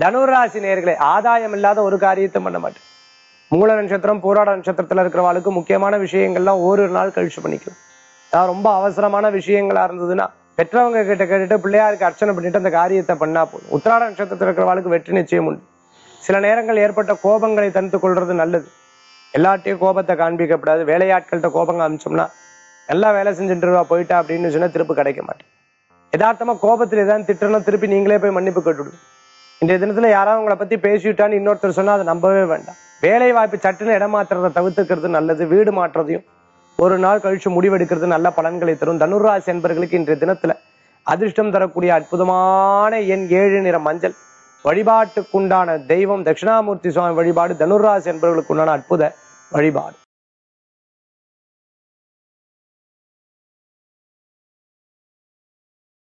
தனுராசி நேர்களே ஆதாயம் இல்லாத ஒரு காரியத்தை பண்ண மாட்டேன் மூல நட்சத்திரம் பூராட நட்சத்திரத்துல இருக்கிறவாளுக்கு முக்கியமான விஷயங்கள்லாம் ஓரிரு நாள் கழிச்சு பண்ணிக்கலாம் அதாவது ரொம்ப அவசரமான விஷயங்களா இருந்ததுன்னா பெற்றவங்க கிட்ட கேட்டுட்டு பிள்ளையாருக்கு அர்ச்சனை பண்ணிட்டு அந்த காரியத்தை பண்ணா போதும் உத்திராட நட்சத்திரத்தில் இருக்கிறவாளுக்கு வெற்றி நிச்சயம் உண்டு சில நேரங்கள் ஏற்பட்ட கோபங்களை தனித்து கொள்றது நல்லது எல்லார்ட்டையும் கோபத்தை காண்பிக்கப்படாது வேலையாட்கள்கிட்ட கோபம் காமிச்சோம்னா நல்லா வேலை செஞ்சுட்டு இருக்கா போயிட்டா அப்படின்னு சொன்னா திருப்பி கிடைக்க மாட்டேன் யதார்த்தமா கோபத்தில் ஏதாவது திட்டணும் திருப்பி நீங்களே போய் மன்னிப்பு கேட்டுவிடுங்க இன்றைய தினத்துல யாராவது உங்களை பத்தி பேசிவிட்டான்னு இன்னொருத்தர் சொன்னா அதை நம்பவே வேண்டாம் வேலை வாய்ப்பு சட்டுன்னு இடம் மாத்துறதை தவிர்த்துக்கிறது நல்லது வீடு மாற்றுறதையும் ஒரு நாள் கழிச்சு முடிவெடுக்கிறது நல்ல பலன்களை தரும் தனுராசி என்பர்களுக்கு இன்றைய தினத்துல அதிர்ஷ்டம் தரக்கூடிய அற்புதமான எண் ஏழு நிற மஞ்சள் வழிபாட்டுக்குண்டான தெய்வம் தட்சிணாமூர்த்தி சுவாமி வழிபாடு தனுராசி என்பவர்களுக்கு உண்டான அற்புத வழிபாடு